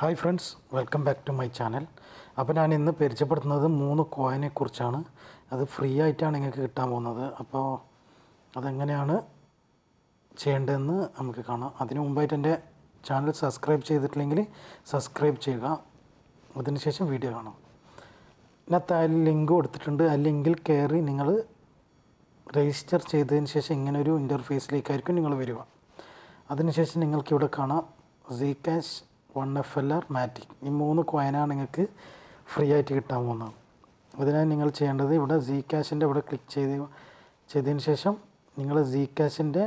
hi friends welcome back to my channel അപ്പോൾ ഞാൻ ഇന്ന് പരിചയപ്പെടുത്തുന്നത് മൂന്ന് കോയിനെ കുറിച്ചാണ് അത് ഫ്രീ ആയിട്ടാണ് നിങ്ങൾക്ക് കിട്ടാൻ പോകുന്നത് അപ്പോൾ അതെങ്ങനെയാണ് ചെയ്യേണ്ടതെന്ന് നമുക്ക് കാണാം അതിന് മുമ്പായിട്ട് എൻ്റെ ചാനൽ സബ്സ്ക്രൈബ് ചെയ്തിട്ടില്ലെങ്കിൽ സബ്സ്ക്രൈബ് ചെയ്യുക അതിനുശേഷം വീഡിയോ കാണാം ഇതിനകത്ത് അതിൽ ലിങ്ക് കൊടുത്തിട്ടുണ്ട് ആ ലിങ്കിൽ കയറി നിങ്ങൾ രജിസ്റ്റർ ചെയ്തതിന് ശേഷം ഇങ്ങനെ ഒരു ഇൻ്റർഫേസിലേക്കായിരിക്കും നിങ്ങൾ വരിക അതിനുശേഷം നിങ്ങൾക്കിവിടെ കാണാം C cash one F L R Matic ഈ മൂന്ന് കോയിനാണ് നിങ്ങൾക്ക് ഫ്രീ ആയിട്ട് കിട്ടാൻ പോകുന്നത് അതിനായി നിങ്ങൾ ചെയ്യേണ്ടത് ഇവിടെ സി ക്യാഷിൻ്റെ ഇവിടെ ക്ലിക്ക് ചെയ്ത് ചെയ്തതിന് ശേഷം നിങ്ങൾ സി ക്യാഷിൻ്റെ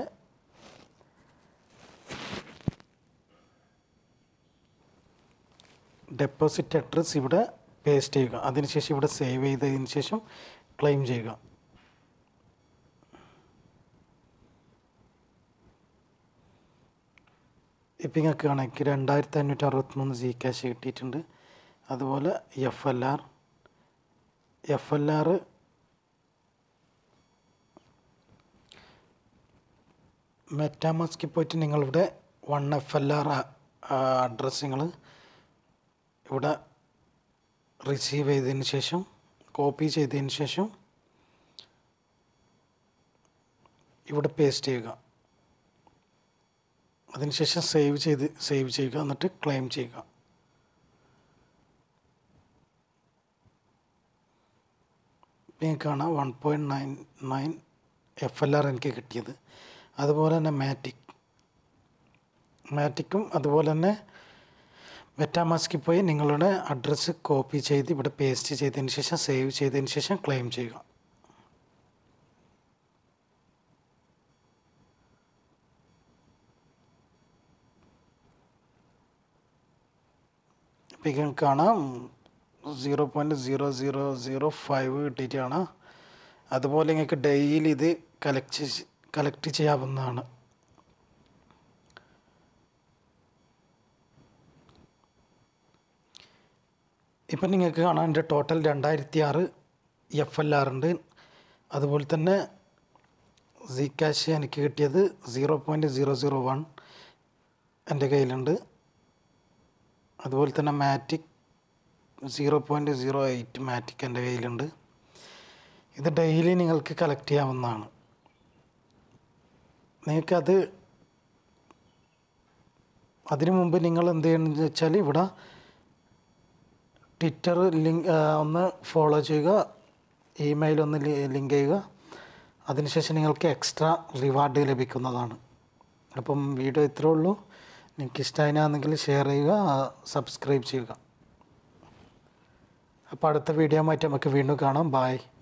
ഡെപ്പോസിറ്റ് അഡ്രസ് ഇവിടെ പേസ്റ്റ് ചെയ്യുക അതിനുശേഷം ഇവിടെ സേവ് ചെയ്തതിന് ശേഷം ക്ലെയിം ചെയ്യുക ഇപ്പം നിങ്ങൾക്ക് കാണാം എനിക്ക് രണ്ടായിരത്തി അഞ്ഞൂറ്റി അറുപത്തിമൂന്ന് ജി ക്യാഷ് കിട്ടിയിട്ടുണ്ട് അതുപോലെ F L R F L R മെറ്റാമാസ്കിൽ പോയിട്ട് നിങ്ങളിവിടെ one F L R address നിങ്ങൾ ഇവിടെ റിസീവ് ചെയ്തതിന് ശേഷം കോപ്പി ചെയ്തതിന് ശേഷം ഇവിടെ പേസ്റ്റ് ചെയ്യുക അതിനുശേഷം സേവ് ചെയ്ത് സേവ് ചെയ്യുക എന്നിട്ട് ക്ലെയിം ചെയ്യുക നിങ്ങൾക്ക് കാണാം one point nine nine F L R എനിക്ക് കിട്ടിയത് അതുപോലെ തന്നെ മാറ്റിക് മാറ്റിക്കും അതുപോലെ തന്നെ മെറ്റാമാസ്കിൽ പോയി നിങ്ങളുടെ അഡ്രസ്സ് കോപ്പി ചെയ്ത് ഇവിടെ പേസ്റ്റ് ചെയ്തതിന് ശേഷം സേവ് ചെയ്തതിന് ശേഷം ക്ലെയിം ചെയ്യുക ഇപ്പം നിങ്ങൾക്ക് കാണാം zero point zero zero zero five കിട്ടിയിട്ടാണ് അതുപോലെ നിങ്ങൾക്ക് ഡെയിലി ഇത് കളക്ട് കളക്ട് ചെയ്യാവുന്നതാണ് ഇപ്പം നിങ്ങൾക്ക് കാണാം എൻ്റെ ടോട്ടൽ രണ്ടായിരത്തി ആറ് എഫ് എൽ ആർ ഉണ്ട് അതുപോലെ തന്നെ സി ക്യാഷ് എനിക്ക് കിട്ടിയത് zero point zero zero one എൻ്റെ കയ്യിലുണ്ട് അതുപോലെ തന്നെ Matic zero point zero eight Matic എൻ്റെ കയ്യിലുണ്ട് ഇത് ഡെയിലി നിങ്ങൾക്ക് കളക്ട് ചെയ്യാവുന്നതാണ് നിങ്ങൾക്കത് അതിനു മുമ്പ് നിങ്ങൾ എന്ത് ചെയ്യണമെന്ന് വെച്ചാൽ ഇവിടെ ട്വിറ്റർ ലിങ്ക് ഒന്ന് ഫോളോ ചെയ്യുക ഇമെയിൽ ഒന്ന് ലിങ്ക് ചെയ്യുക അതിനുശേഷം നിങ്ങൾക്ക് എക്സ്ട്രാ റിവാർഡ് ലഭിക്കുന്നതാണ് അപ്പം വീഡിയോ ഇത്രേ ഉള്ളൂ നിങ്ങൾക്ക് ഇഷ്ടമായിരുന്നെങ്കിൽ ഷെയർ ചെയ്യുക സബ്സ്ക്രൈബ് ചെയ്യുക അപ്പോൾ അടുത്ത വീഡിയോ ആയിട്ട് നമുക്ക് വീണ്ടും കാണാം ബായ്